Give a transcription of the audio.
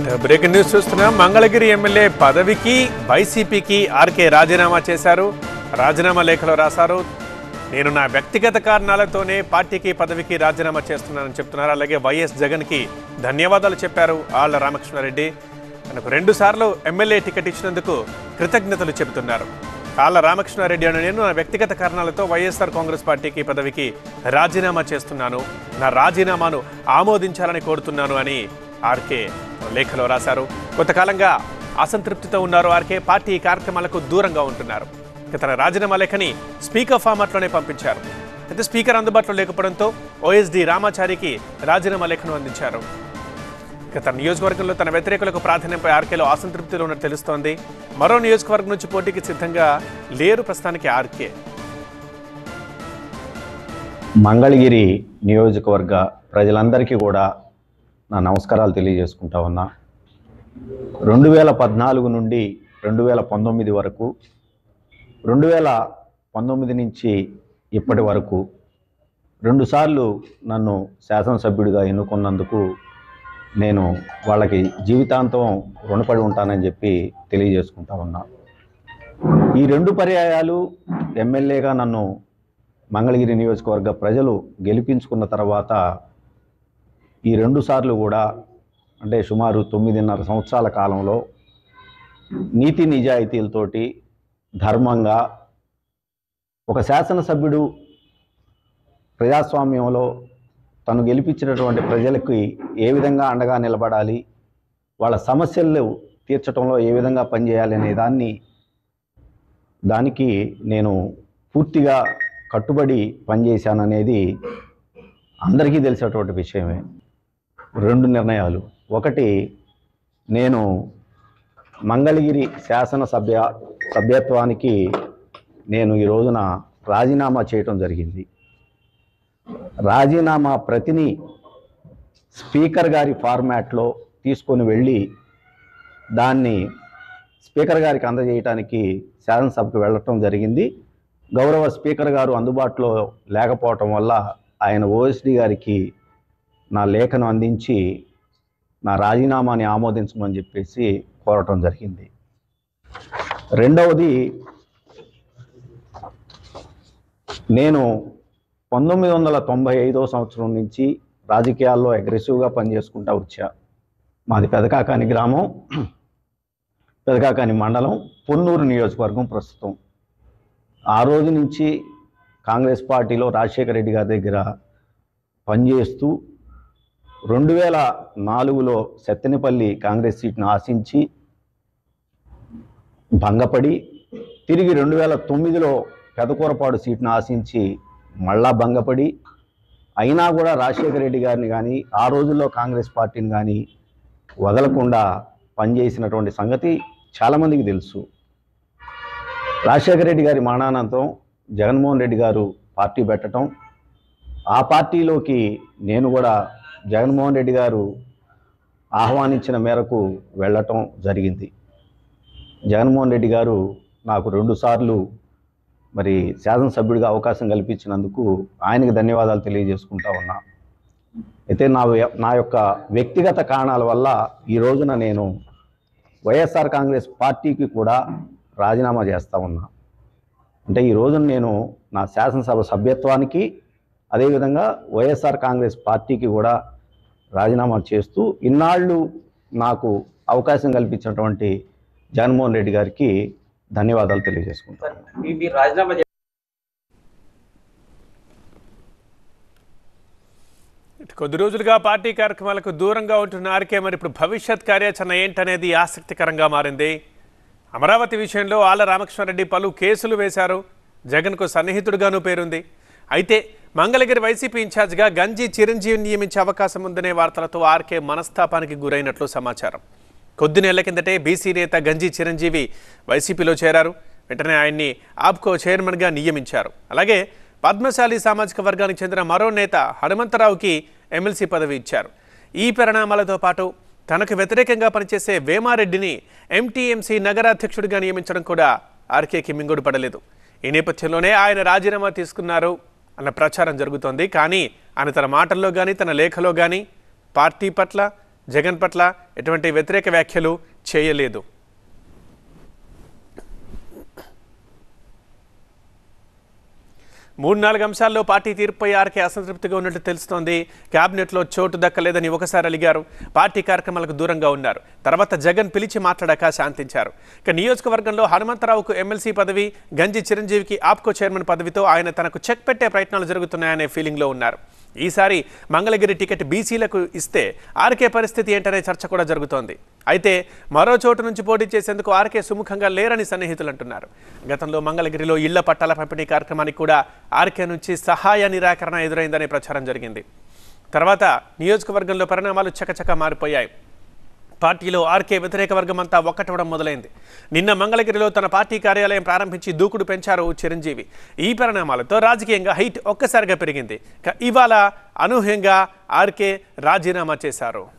breaking news చూస్తున్నాం Mangalagiri MLA పదవికి వైసీపీకి ఆర్కే రాజీనామా చేశారు రాజీనామా లేఖలో రాశారు నేను నా వ్యక్తిగత కారణాలతోనే పార్టీకి పదవికి రాజీనామా చేస్తున్నానని చెప్తున్నారు అలాగే వైఎస్ జగన్కి ధన్యవాదాలు చెప్పారు ఆళ్ల రామకృష్ణారెడ్డి తనకు రెండు సార్లు ఎమ్మెల్యే టికెట్ ఇచ్చినందుకు కృతజ్ఞతలు చెబుతున్నారు ఆళ్ల రామకృష్ణారెడ్డి అని నేను నా వ్యక్తిగత కారణాలతో వైఎస్ఆర్ కాంగ్రెస్ పార్టీకి పదవికి రాజీనామా చేస్తున్నాను నా రాజీనామాను ఆమోదించాలని కోరుతున్నాను అని ఆర్కే లేఖలో రాశారు కొంతకాలంగా అసంతృప్తితో ఉన్నారు ఆర్కే పార్టీ కార్యక్రమాలకు దూరంగా ఉంటున్నారు ఇక తన రాజీనామా లేఖని స్పీకర్ ఫార్మాట్లోనే పంపించారు అయితే స్పీకర్ అందుబాటులో లేకపోవడంతో ఓఎస్డి రామాచారికి రాజీనామా లేఖను అందించారు ఇక తన నియోజకవర్గంలో తన వ్యతిరేకులకు ప్రాధాన్యంపై ఆర్కేలో అసంతృప్తిలో ఉన్నట్టు తెలుస్తోంది మరో నియోజకవర్గం నుంచి పోటీకి సిద్ధంగా లేరు ప్రస్తుతానికి ఆర్కే మంగళగిరి నియోజకవర్గ ప్రజలందరికీ కూడా నా నమస్కారాలు తెలియజేసుకుంటా ఉన్నా రెండు వేల పద్నాలుగు నుండి రెండు వేల పంతొమ్మిది వరకు రెండు వేల పంతొమ్మిది నుంచి ఇప్పటి వరకు రెండుసార్లు నన్ను శాసనసభ్యుడిగా ఎన్నుకున్నందుకు నేను వాళ్ళకి జీవితాంతం రుణపడి ఉంటానని చెప్పి తెలియజేసుకుంటా ఉన్నా ఈ రెండు పర్యాయాలు ఎమ్మెల్యేగా నన్ను మంగళగిరి నియోజకవర్గ ప్రజలు గెలిపించుకున్న తర్వాత ఈ రెండు సార్లు కూడా అంటే సుమారు తొమ్మిదిన్నర సంవత్సరాల కాలంలో నీతి నిజాయితీలతోటి ధర్మంగా ఒక శాసనసభ్యుడు ప్రజాస్వామ్యంలో తను గెలిపించినటువంటి ప్రజలకి ఏ విధంగా అండగా నిలబడాలి వాళ్ళ సమస్యలు తీర్చడంలో ఏ విధంగా పనిచేయాలి అనే దాన్ని దానికి నేను పూర్తిగా కట్టుబడి పనిచేశాననేది అందరికీ తెలిసినటువంటి విషయమే రెండు నిర్ణయాలు ఒకటి నేను మంగళగిరి శాసనసభ్య సభ్యత్వానికి నేను ఈ రోజున రాజీనామా చేయటం జరిగింది రాజీనామా ప్రతిని స్పీకర్ గారి ఫార్మాట్లో తీసుకొని వెళ్ళి దాన్ని స్పీకర్ గారికి అందజేయటానికి శాసనసభకు వెళ్ళటం జరిగింది గౌరవ స్పీకర్ గారు అందుబాటులో లేకపోవటం వల్ల ఆయన ఓఎస్డి గారికి నా లేఖను అందించి నా రాజీనామాని ఆమోదించమని చెప్పేసి కోరటం జరిగింది రెండవది నేను పంతొమ్మిది వందల తొంభై ఐదో సంవత్సరం నుంచి రాజకీయాల్లో అగ్రెసివ్గా పనిచేసుకుంటా వచ్చా మాది పెదకాకాని గ్రామం పెదకాకాని మండలం పొన్నూరు నియోజకవర్గం ప్రస్తుతం ఆ రోజు నుంచి కాంగ్రెస్ పార్టీలో రాజశేఖర రెడ్డి గారి దగ్గర పనిచేస్తూ రెండు వేల నాలుగులో సత్తెనపల్లి కాంగ్రెస్ సీట్ను ఆశించి భంగపడి తిరిగి రెండు వేల తొమ్మిదిలో పెదకూరపాడు సీట్ను ఆశించి మళ్ళా భంగపడి అయినా కూడా రాజశేఖర రెడ్డి గారిని కానీ ఆ రోజుల్లో కాంగ్రెస్ పార్టీని కానీ వదలకుండా పనిచేసినటువంటి సంగతి చాలామందికి తెలుసు రాజశేఖర రెడ్డి గారి మరణానంతరం జగన్మోహన్ రెడ్డి గారు పార్టీ పెట్టడం ఆ పార్టీలోకి నేను కూడా జగన్మోహన్ రెడ్డి గారు ఆహ్వానించిన మేరకు వెళ్ళటం జరిగింది జగన్మోహన్ రెడ్డి గారు నాకు రెండుసార్లు మరి శాసనసభ్యుడిగా అవకాశం కల్పించినందుకు ఆయనకి ధన్యవాదాలు తెలియజేసుకుంటా ఉన్నా అయితే నా వ్య- నా యొక్క వ్యక్తిగత కారణాల వల్ల ఈ రోజున నేను వైఎస్ఆర్ కాంగ్రెస్ పార్టీకి కూడా రాజీనామా చేస్తా ఉన్నా అంటే ఈ రోజున నేను నా శాసనసభ సభ్యత్వానికి అదేవిధంగా వైఎస్ఆర్ కాంగ్రెస్ పార్టీకి కూడా రాజీనామా చేస్తూ ఇన్నాళ్ళు నాకు అవకాశం కల్పించినటువంటి జగన్మోహన్ రెడ్డి గారికి ధన్యవాదాలు తెలియజేసుకుంటాను మీ- మీరు రాజీనామా చే- ఇటు కొద్ది రోజులుగా పార్టీ కార్యక్రమాలకు దూరంగా ఉంటున్న ఆర్కే మరి ఇప్పుడు భవిష్యత్ కార్యాచరణ ఏంటనేది ఆసక్తికరంగా మారింది అమరావతి విషయంలో ఆళ్ల రామకృష్ణారెడ్డి పలు కేసులు వేశారు జగన్కు సన్నిహితుడిగానూ పేరుంది అయితే మంగళగిరి వైసీపీ ఇన్ఛార్జిగా గంజి చిరంజీవిని నియమించే అవకాశం ఉందనే వార్తలతో ఆర్కే మనస్తాపానికి గురైనట్లు సమాచారం కొద్ది నెలల కిందటే బీసీ నేత గంజి చిరంజీవి వైసీపీలో చేరారు వెంటనే ఆయన్ని ఆప్కో చైర్మన్గా నియమించారు అలాగే పద్మశాలి సామాజిక వర్గానికి చెందిన మరో నేత హనుమంతరావుకి ఎమ్మెల్సీ పదవి ఇచ్చారు ఈ పరిణామాలతో పాటు తనకు వ్యతిరేకంగా పనిచేసే వేమారెడ్డిని ఎంటీఎంసీ నగరాధ్యక్షుడిగా నియమించడం కూడా ఆర్కేకి మింగుడు పడలేదు ఈ నేపథ్యంలోనే ఆయన రాజీనామా తీసుకున్నారు అన్న ప్రచారం జరుగుతోంది కానీ ఆయన తన మాటల్లో కానీ తన లేఖలో కానీ పార్టీ పట్ల జగన్ పట్ల ఎటువంటి వ్యతిరేక వ్యాఖ్యలు చేయలేదు మూడు నాలుగు అంశాల్లో పార్టీ తీర్పుపై ఆర్కే అసంతృప్తిగా ఉన్నట్లు తెలుస్తోంది కేబినెట్లో చోటు దక్కలేదని ఒకసారి అలిగారు పార్టీ కార్యక్రమాలకు దూరంగా ఉన్నారు తర్వాత జగన్ పిలిచి మాట్లాడాక శాంతించారు ఇక నియోజకవర్గంలో హనుమంతరావుకు ఎమ్మెల్సీ పదవి గంజి చిరంజీవికి ఆప్కో చైర్మన్ పదవితో ఆయన తనకు చెక్ పెట్టే ప్రయత్నాలు జరుగుతున్నాయనే ఫీలింగ్లో ఉన్నారు ఈసారి మంగళగిరి టికెట్ బీసీలకు ఇస్తే ఆర్కే పరిస్థితి ఏంటనే చర్చ కూడా జరుగుతోంది అయితే మరో చోటు నుంచి పోటీ చేసేందుకు ఆర్కే సుముఖంగా లేరని సన్నిహితులు అంటున్నారు గతంలో మంగళగిరిలో ఇళ్ల పట్టాల పంపిణీ కార్యక్రమానికి కూడా ఆర్కే నుంచి సహాయ నిరాకరణ ఎదురైందనే ప్రచారం జరిగింది తర్వాత నియోజకవర్గంలో పరిణామాలు చకచక మారిపోయాయి పార్టీలో ఆర్కే వ్యతిరేక వర్గం అంతా ఒక్కటవడం మొదలైంది నిన్న మంగళగిరిలో తన పార్టీ కార్యాలయం ప్రారంభించి దూకుడు పెంచారు చిరంజీవి ఈ పరిణామాలతో రాజకీయంగా హైట్ ఒక్కసారిగా పెరిగింది ఇక ఇవాళ అనూహ్యంగా ఆర్కే రాజీనామా చేశారు